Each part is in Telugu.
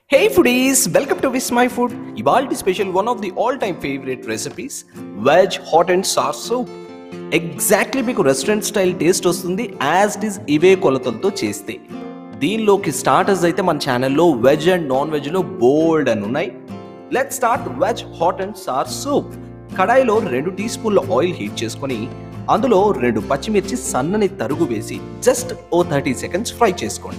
hey foodies welcome to Vismai food ఇవాల్టి special one of the all time favourite recipes veg hot and sour soup exactly మీకు రెస్టారెంట్ స్టైల్ టేస్ట్ వస్తుంది యాజ్ ఇట్ ఈస్ ఇవే కొలతలతో చేస్తే దీనిలోకి స్టార్టర్స్ అయితే మన ఛానల్లో వెజ్ అండ్ నాన్ వెజ్లో బోల్డ్ అని ఉన్నాయి let start veg hot and sour soup కడాయిలో రెండు టీ స్పూన్ల ఆయిల్ హీట్ చేసుకొని అందులో రెండు పచ్చిమిర్చి సన్నని తరుగు వేసి జస్ట్ ఓ థర్టీ సెకండ్స్ ఫ్రై చేసుకోండి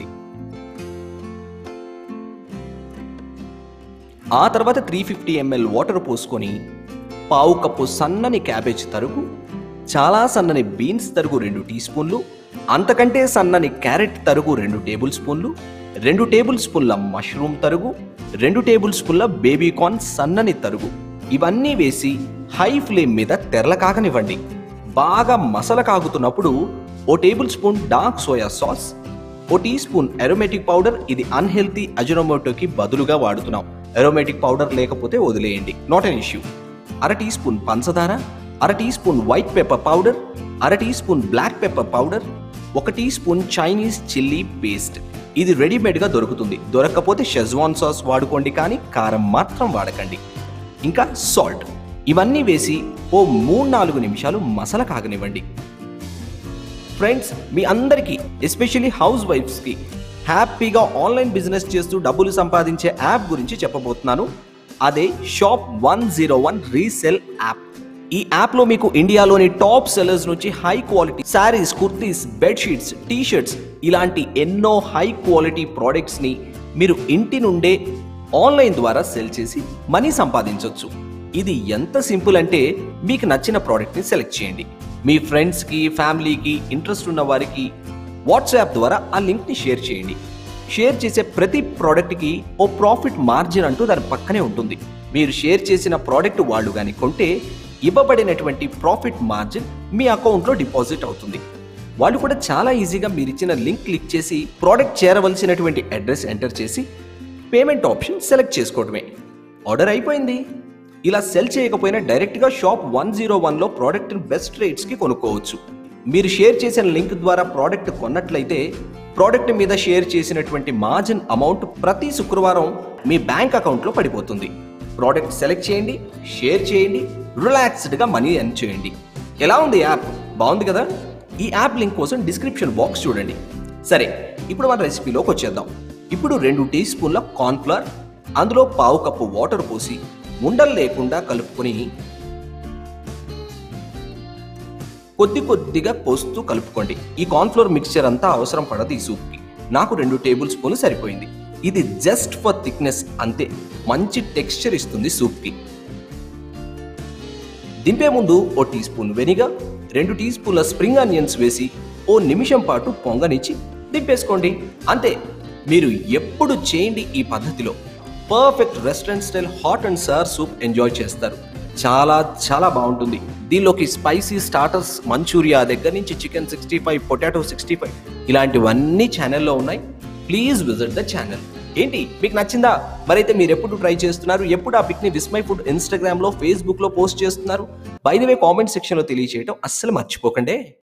ఆ తర్వాత త్రీ ఫిఫ్టీ ఎంఎల్ వాటర్ పోసుకొని పావు కప్పు సన్నని క్యాబేజ్ తరుగు చాలా సన్నని బీన్స్ తరుగు రెండు టీ స్పూన్లు అంతకంటే సన్నని క్యారెట్ తరుగు రెండు టేబుల్ స్పూన్లు రెండు టేబుల్ స్పూన్ల మష్రూమ్ తరుగు రెండు టేబుల్ స్పూన్ల బేబీ కార్న్ సన్నని తరుగు ఇవన్నీ వేసి హై ఫ్లేమ్ మీద తెరల కాగనివ్వండి బాగా మసల కాగుతున్నప్పుడు ఓ tablespoon dark soya sauce ఓ టీ స్పూన్ అరోమేటిక్ పౌడర్ ఇది అన్హెల్తీ అజనోమోటోకి బదులుగా వాడుతున్నాం అరోమేటిక్ పౌడర్ లేకపోతే వదిలేయండి నాట్ అన్ ఇష్యూ అర టీ స్పూన్ పంచదార అర teaspoon white pepper powder అర teaspoon black pepper powder ఒక teaspoon Chinese chilli paste ఇది రెడీమేడ్గా దొరుకుతుంది దొరకకపోతే షెజ్వాన్ సాస్ వాడుకోండి కానీ కారం మాత్రం వాడకండి ఇంకా సాల్ట్ ఇవన్నీ వేసి ఓ మూడు నాలుగు నిమిషాలు మసల కాగనివ్వండి ఫ్రెండ్స్ మీ అందరికీ ఎస్పెషల్లీ హౌస్ వైఫ్స్కి హ్యాపీగా ఆన్లైన్ బిజినెస్ చేస్తూ డబ్బులు సంపాదించే యాప్ గురించి చెప్పబోతున్నాను అదే shop one zero one resell app ఈ యాప్లో మీకు ఇండియాలోని టాప్ సెల్లర్స్ నుంచి high quality saris kurtis bedsheets T shirts ఇలాంటి ఎన్నో హై క్వాలిటీ ప్రోడక్ట్స్ని మీరు ఇంటి నుండే ఆన్లైన్ ద్వారా సెల్ చేసి మనీ సంపాదించవచ్చు ఇది ఎంత సింపుల్ అంటే మీకు నచ్చిన ప్రోడక్ట్ని సెలెక్ట్ చేయండి మీ ఫ్రెండ్స్కి ఫ్యామిలీకి ఇంట్రెస్ట్ ఉన్న వారికి వాట్సాప్ ద్వారా ఆ లింక్ని షేర్ చేయండి షేర్ చేసే ప్రతి ప్రోడక్ట్కి ఓ ప్రాఫిట్ మార్జిన్ అంటూ దాని పక్కనే ఉంటుంది మీరు షేర్ చేసిన ప్రోడక్ట్ వాళ్ళు కానీ కొంటే ఇవ్వబడినటువంటి ప్రాఫిట్ మార్జిన్ మీ అకౌంట్లో డిపాజిట్ అవుతుంది వాళ్ళు కూడా చాలా ఈజీగా మీరు ఇచ్చిన లింక్ క్లిక్ చేసి ప్రోడక్ట్ చేరవలసినటువంటి అడ్రస్ ఎంటర్ చేసి పేమెంట్ ఆప్షన్ సెలెక్ట్ చేసుకోవడమే ఆర్డర్ అయిపోయింది ఇలా సెల్ చేయకపోయినా డైరెక్ట్గా షాప్ వన్ జీరో వన్లో ప్రోడక్ట్ బెస్ట్ రేట్స్కి కొనుక్కోవచ్చు మీరు షేర్ చేసిన లింక్ ద్వారా ప్రోడక్ట్ కొన్నట్లయితే ప్రోడక్ట్ మీద షేర్ చేసినటువంటి మార్జిన్ అమౌంట్ ప్రతి శుక్రవారం మీ బ్యాంక్ అకౌంట్లో పడిపోతుంది ప్రోడక్ట్ సెలెక్ట్ చేయండి షేర్ చేయండి రిలాక్స్డ్గా మనీ ఎర్న్ చేయండి ఎలా ఉంది యాప్ బాగుంది కదా ఈ యాప్ లింక్ కోసం డిస్క్రిప్షన్ బాక్స్ చూడండి సరే ఇప్పుడు మన రెసిపీలోకి వచ్చేద్దాం ఇప్పుడు రెండు టీ స్పూన్ల కార్న్ఫ్లవర్ అందులో పావు కప్పు వాటర్ పోసి ఉండలు లేకుండా కలుపుకొని కొద్ది కొద్దిగా పోస్తూ కలుపుకోండి ఈ కార్న్ఫ్లోర్ మిక్చర్ అంతా అవసరం పడదు ఈ సూప్కి నాకు రెండు టేబుల్ స్పూన్లు సరిపోయింది ఇది జస్ట్ ఫర్ థిక్నెస్ అంతే మంచి టెక్స్చర్ ఇస్తుంది సూప్కి దింపే ముందు ఓ టీ స్పూన్ వెనిగర్ రెండు టీ స్పూన్ల స్ప్రింగ్ ఆనియన్స్ వేసి ఓ నిమిషం పాటు పొంగనిచ్చి దింపేసుకోండి అంతే మీరు ఎప్పుడు చేయండి ఈ పద్ధతిలో perfect restaurant style hot and sour soup enjoy చేస్తారు చాలా చాలా బాగుంటుంది దీనిలోకి స్పైసీ స్టార్టర్స్ మంచూరియా దగ్గర నుంచి chicken sixty five potato sixty five ఇలాంటివన్నీ ఛానల్లో ఉన్నాయి ప్లీజ్ విజిట్ ద ఛానల్ ఏంటి మీకు నచ్చిందా మరైతే మీరు ఎప్పుడు ట్రై చేస్తున్నారు ఎప్పుడు ఆ పిక్ని విస్మై ఫుడ్ ఇన్స్టాగ్రామ్లో ఫేస్బుక్లో పోస్ట్ చేస్తున్నారు బై ద వే కామెంట్ సెక్షన్లో తెలియచేయడం అస్సలు మర్చిపోకండి